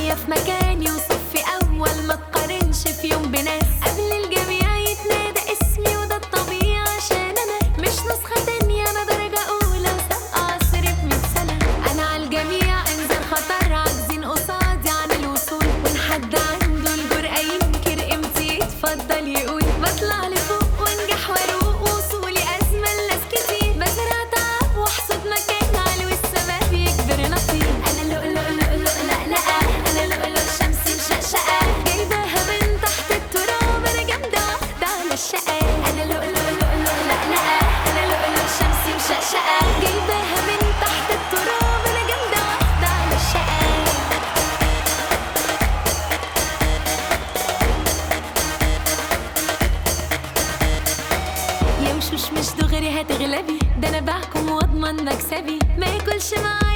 معايا في مكاني وصفي اول ما تقارنش في يوم بناس قبل الجميع يتنادى اسمي وده الطبيعي عشان انا مش نسخة تانية انا درجة اولى وسابقة عصري بمية سنة انا على الجميع انذار خطر عاجزين قصادي عن الوصول وان حد عنده الجرأة ينكر قيمتي يتفضل يقول بطلع لفوق وانجح واروق وصولي ازمة لناس كتير بزرع تعب واحصد مكان عالي والسما بيجبر نطير انا لؤلؤ لؤلؤ لألأة انا لؤلؤ شمس مشقشقة جايباها من تحت التراب انا جامدة واحدة على الشقة انا لؤلؤ لؤلؤ لألأة انا لؤلؤ شمس مشقشقة جايباها من تحت التراب انا جامدة واحدة على الشقة يا وشوش مش دغري هتغلبي ده انا بحكم واضمن مكسبي ما ياكلش معايا